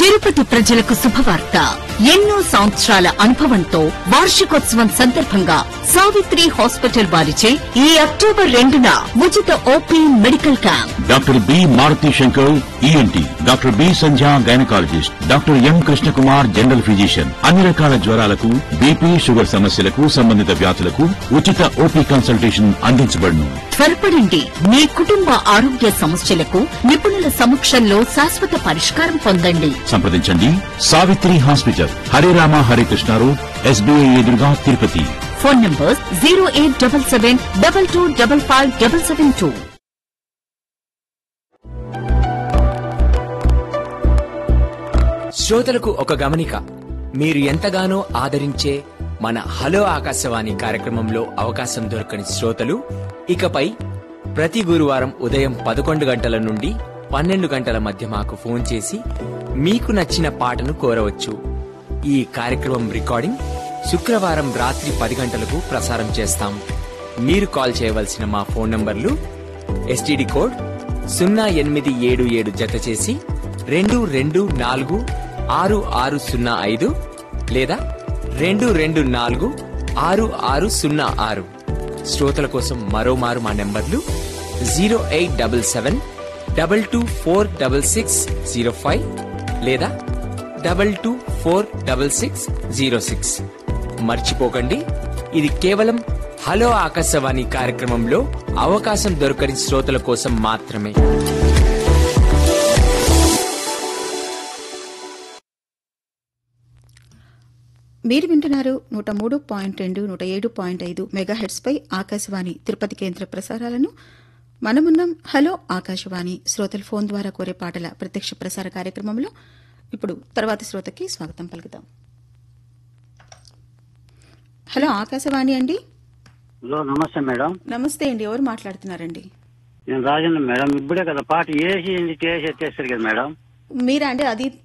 తిరుపతి ప్రజలకు శుభవార్త ఎన్నో సంవత్సరాల అనుభవంతో వార్షికోత్సవం సందర్భంగా సావిత్రి హాస్పిటల్ వారిచే ఈ అక్టోబర్ రెండున ఉచిత OP medical camp doctor B Maruthi Shankar ENT doctor B Sandhya gynaecologist doctor M Krishnakumar general physician అన్ని రకాల జ్వరాలకు బీపీ షుగర్ సమస్యలకు సంబంధిత వ్యాధులకు ఉచిత ఓపీ కన్సల్టేషన్ అందించబడును త్వరపడండి మీ కుటుంబ ఆరోగ్య సమస్యలకు నిపుణుల సమక్షంలో శాశ్వత పరిష్కారం పొందండి సంప్రదించండి Savitri hospital Hare Rama Hare Krishna road SBI ఎదురుగా Tirupati phone number zero eight double seven double two double five double seven two శ్రోతలకు ఒక గమనిక మీరు ఎంతగానో ఆదరించే మన హలో ఆకాశవాణి కార్యక్రమంలో అవకాశం దొరకని శ్రోతలు ఇకపై ప్రతి గురువారం ఉదయం పదకొండు గంటల నుండి పన్నెండు గంటల మధ్య మాకు ఫోన్ చేసి మీకు నచ్చిన పాటను కోరవచ్చు ఈ కార్యక్రమం రికార్డింగ్ శుక్రవారం రాత్రి పది గంటలకు ప్రసారం చేస్తాం మీరు కాల్ చేయవలసిన మా ఫోన్ నంబర్లు ఎస్టీడీ కోడ్ సున్నా ఎనిమిది ఏడు ఏడు జత చేసి రెండు రెండు నాలుగు ఆరు ఆరు సున్నా ఐదు లేదా రెండు రెండు నాలుగు ఆరు ఆరు సున్నా ఆరు శ్రోతల కోసం మరోమారు మా నెంబర్లు zero eight double seven double two four double six zero five లేదా double two four double six zero six మర్చిపోకండి ఇది కేవలం హలో ఆకాశవాణి కార్యక్రమంలో అవకాశం దొరకని శ్రోతల కోసం మాత్రమే మీరు వింటున్నారు నూట మూడు పాయింట్ రెండు నూట ఏడు పాయింట్ ఐదు మెగాహెడ్స్పై ఆకాశవాణి తిరుపతి కేంద్ర ప్రసారాలను మనమున్నాం హలో ఆకాశవాణి శ్రోతల ఫోన్ ద్వారా కోరే పాటల ప్రత్యక్ష ప్రసార కార్యక్రమంలో ఇప్పుడు తర్వాతి శ్రోతకి స్వాగతం పలుకుతాం హలో ఆకాశవాణి అండి హలో నమస్తే మేడం నమస్తే అండి ఎవరు మాట్లాడుతున్నారండి నేను రాజన్న మేడం ఇప్పుడే కదా పాట ఏసి ఎందుకు వేసి ఎత్తేస్తారు కదా మేడం మీరా అండి అది